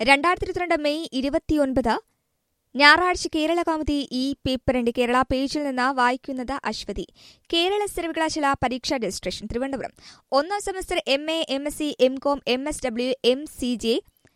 രണ്ടായിരത്തി ഇരുപത്തിരണ്ട് മെയ് ഇരുപത്തിയൊൻപത് ഞായറാഴ്ച കേരള കൗമുദി ഈ പേപ്പറിന്റെ കേരള പേജിൽ നിന്ന് വായിക്കുന്നത് അശ്വതി കേരള സർവകലാശാല പരീക്ഷാ രജിസ്ട്രേഷൻ തിരുവനന്തപുരം ഒന്നാം semester M A M S C M com M S W M C J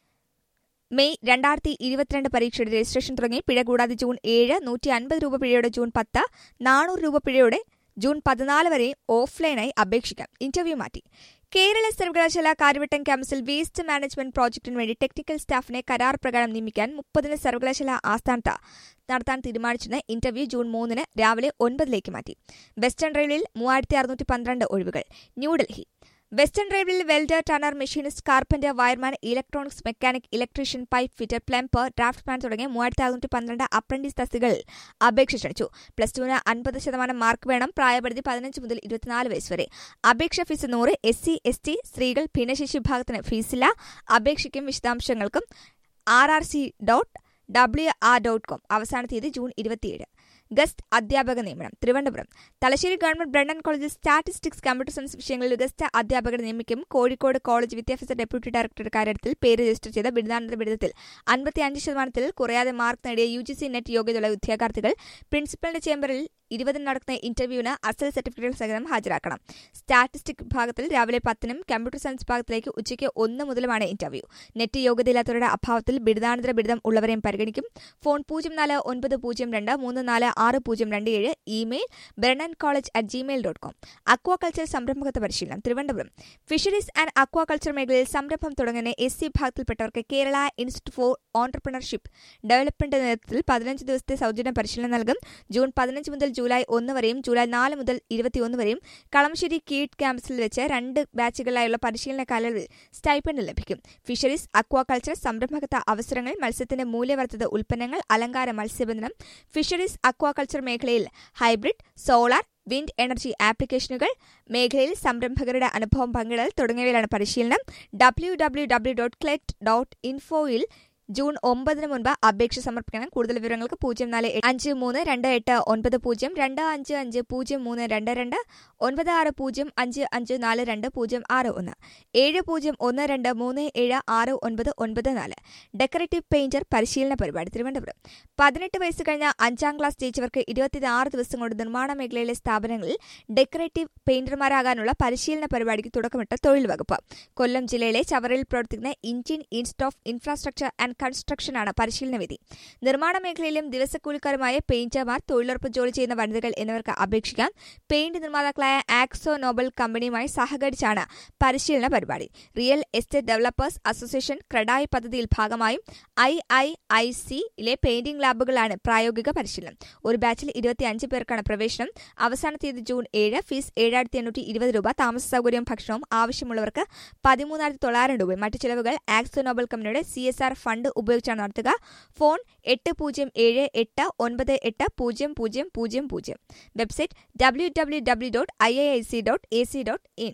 May രണ്ടായിരത്തി ഇരുപത്തിരണ്ട് പരീക്ഷയുടെ രജിസ്ട്രേഷൻ തുടങ്ങി പിഴ കൂടാതെ ജൂൺ ഏഴ് നൂറ്റി അൻപത് രൂപ പിഴയോടെ ജൂൺ പത്ത് നാനൂറ് രൂപ പിഴയോടെ ജൂൺ പതിനാല് വരെ ഓഫ്ലൈനായി അപേക്ഷിക്കാം ഇന്റർവ്യൂ മാറ്റി കേരള സർവകലാശാല കാര്യവട്ടം ക്യാമ്പസിൽ വേസ്റ്റ് മാനേജ്മെന്റ് പ്രോജക്ടിന് വേണ്ടി ടെക്നിക്കൽ സ്റ്റാഫിനെ കരാർ പ്രകാരം നിയമിക്കാൻ മുപ്പതിന് സർവകലാശാല ആസ്ഥാനത്ത് നടത്താൻ തീരുമാനിച്ചെന്ന് ഇന്റർവ്യൂ ജൂൺ മൂന്നിന് രാവിലെ ഒൻപതിലേക്ക് മാറ്റി വെസ്റ്റേൺ റെയിൽവേയിൽ മൂവായിരത്തി അറുന്നൂറ്റി പന്ത്രണ്ട് ഒഴിവുകൾ ന്യൂഡൽഹി വെസ്റ്റേൺ റെയിൽവേയിൽ welder turner machinist carpenter wireman electronics mechanic electrician pipe fitter plumber draftsman തുടങ്ങിയ മൂവായിരത്തി അറുന്നൂറ്റി പന്ത്രണ്ട് അപ്രന്റീസ് തസ്തികകളിൽ അപേക്ഷ ക്ഷണിച്ചു പ്ലസ് ടുവിന് അൻപത് ശതമാനം മാർക്ക് വേണം പ്രായപരിധി പതിനഞ്ച് മുതൽ ഇരുപത്തിനാല് വയസ്സ് വരെ അപേക്ഷ ഫീസ് നൂറ് എസ് സി എസ് ടി സ്ത്രീകൾ ഭിന്നശേഷി വിഭാഗത്തിന് ഫീസില്ല അപേക്ഷയ്ക്കും വിശദാംശങ്ങൾക്കും R R C dot W R dot com അവസാന തീയതി ജൂൺ ഇരുപത്തിയേഴ് ഗസ്റ്റ് അധ്യാപക നിയമനം തിരുവനന്തപുരം തലശ്ശേരി ഗവൺമെന്റ് ബ്രണ്ടൻ കോളേജിൽ സ്റ്റാറ്റിസ്റ്റിക്സ് കമ്പ്യൂട്ടർ സയൻസ് വിഷയങ്ങളിൽ ഗസ്റ്റ് അധ്യാപകരെ നിയമിക്കും കോഴിക്കോട് കോളേജ് വിദ്യാഭ്യാസ ഡെപ്യൂട്ടി ഡയറക്ടറുടെ കാര്യത്തിൽ പേര് രജിസ്റ്റർ ചെയ്ത ബിരുദാനന്തര ബിരുദത്തിൽ അൻപത്തിയഞ്ച് ശതമാനത്തിൽ കുറയാതെ മാർക്ക് നേടിയ യു ജി സി നെറ്റ് യോഗ്യതയുള്ള ഉദ്യോഗാർത്ഥികൾ പ്രിൻസിപ്പലിന്റെ ചേംബറിൽ ഇരുപതിന് നടക്കുന്ന ഇന്റർവ്യൂവിന് അസൽ സർട്ടിഫിക്കറ്റുകൾ സഹിതം ഹാജരാക്കണം സ്റ്റാറ്റിസ്റ്റിക് വിഭാഗത്തിൽ രാവിലെ പത്തിനും കമ്പ്യൂട്ടർ സയൻസ് വിഭാഗത്തിലേക്ക് ഉച്ചയ്ക്ക് ഒന്ന് മുതലുമാണ് ഇന്റർവ്യൂ നെറ്റ് യോഗ്യതയില്ലാത്തവരുടെ അഭാവത്തിൽ ബിരുദാനന്തര ബിരുദം ഉള്ളവരെയും പരിഗണിക്കും ഫോൺ പൂജ്യം നാല് ഒൻപത് പൂജ്യം രണ്ട് മൂന്ന് നാല് ആറ് പൂജ്യം രണ്ട് ഏഴ് email Brennen college at Gmail dot com aquaculture സംരംഭകത്വ പരിശീലനം തിരുവനന്തപുരം ഫിഷറീസ് ആൻഡ് അക്വാകൾച്ചർ മേഖലയിൽ സംരംഭം തുടങ്ങുന്ന എസ് സി വിഭാഗത്തിൽപ്പെട്ടവർക്ക് Kerala institute for entrepreneurship development നേതൃത്വത്തിൽ പതിനഞ്ച് ദിവസത്തെ സൗജന്യ പരിശീലനം നൽകും ജൂൺ പതിനഞ്ച് മുതൽ ജൂലൈ ഒന്ന് വരെയും ജൂലൈ നാല് മുതൽ ഇരുപത്തിയൊന്ന് വരെയും കളമശ്ശേരി കീട്ട് ക്യാമ്പസിൽ വെച്ച് രണ്ട് ബാച്ചുകളിലായുള്ള പരിശീലന കാലയളവിൽ സ്റ്റൈപ്പൻഡ് ലഭിക്കും ഫിഷറീസ് അക്വാകൾച്ചർ സംരംഭകത്വ അവസരങ്ങൾ മത്സ്യത്തിന്റെ മൂല്യവർദ്ധിത ഉൽപ്പന്നങ്ങൾ അലങ്കാര മത്സ്യബന്ധനം ഫിഷറീസ് അക്വാകൾച്ചർ മേഖലയിൽ ഹൈബ്രിഡ് സോളാർ വിൻഡ് എനർജി ആപ്ലിക്കേഷനുകൾ മേഖലയിൽ സംരംഭകരുടെ അനുഭവം പങ്കിടൽ തുടങ്ങിയവയിലാണ് പരിശീലനം W W W dot klet dot ഇൻഫോയിൽ ജൂൺ ഒമ്പതിന് മുൻപ് അപേക്ഷ സമർപ്പിക്കണം കൂടുതൽ വിവരങ്ങൾക്ക് പൂജ്യം നാല് അഞ്ച് മൂന്ന് രണ്ട് എട്ട് ഒൻപത് പൂജ്യം രണ്ട് അഞ്ച് അഞ്ച് പൂജ്യം മൂന്ന് രണ്ട് രണ്ട് ഒൻപത് ആറ് പൂജ്യം അഞ്ച് അഞ്ച് നാല് രണ്ട് പൂജ്യം ആറ് ഒന്ന് ഏഴ് പൂജ്യം ഒന്ന് രണ്ട് മൂന്ന് ഏഴ് ആറ് ഒൻപത് ഒൻപത് നാല് ഡെക്കറേറ്റീവ് പെയിന്റർ പരിശീലന പരിപാടി തിരുവനന്തപുരം പതിനെട്ട് വയസ്സ് കഴിഞ്ഞ അഞ്ചാം ക്ലാസ് ജയിച്ചവർക്ക് ഇരുപത്തിയാറ് ദിവസം കൊണ്ട് നിർമ്മാണ മേഖലയിലെ സ്ഥാപനങ്ങളിൽ ഡെക്കറേറ്റീവ് പെയിന്റർമാരാകാനുള്ള പരിശീലന പരിപാടിക്ക് തുടക്കമിട്ട തൊഴിൽ വകുപ്പ് കൊല്ലം ജില്ലയിലെ ചവറയിൽ പ്രവർത്തിക്കുന്ന Indian institute of infrastructure and കൺസ്ട്രക്ഷനാണ് പരിശീലന വേദി നിർമ്മാണ മേഖലയിലും ദിവസക്കൂലിക്കാരുമായ പെയിന്റർമാർ തൊഴിലുറപ്പ് ജോലി ചെയ്യുന്ന വനിതകൾ എന്നിവർക്ക് അപേക്ഷിക്കാം പെയിന്റ് നിർമ്മാതാക്കളായ ആക്സോ നോബൽ കമ്പനിയുമായി സഹകരിച്ചാണ് പരിശീലന പരിപാടി real estate developers association CREDAI പദ്ധതിയിൽ ഭാഗമായും ഐ ഐ ഐ സിയിലെ പെയിന്റിംഗ് ലാബുകളാണ് പ്രായോഗിക പരിശീലനം ഒരു ബാച്ചിൽ ഇരുപത്തിയഞ്ച് പേർക്കാണ് പ്രവേശനം അവസാന തീയതി ജൂൺ ഏഴ് ഫീസ് ഏഴായിരത്തി എണ്ണൂറ്റി ഇരുപത് രൂപ താമസ സൗകര്യവും ഭക്ഷണവും ആവശ്യമുള്ളവർക്ക് പതിമൂന്നായിരത്തി തൊള്ളായിരം രൂപയും മറ്റു ചെലവുകൾ ആക്സോ നോബൽ കമ്പനിയുടെ സി എസ് ആർ ഫണ്ട് ഉപയോഗിച്ചാണ് നടത്തുക ഫോൺ എട്ട് പൂജ്യം ഏഴ് എട്ട് ഒൻപത് എട്ട് പൂജ്യം പൂജ്യം പൂജ്യം പൂജ്യം website W W W dot I I I C dot A C dot in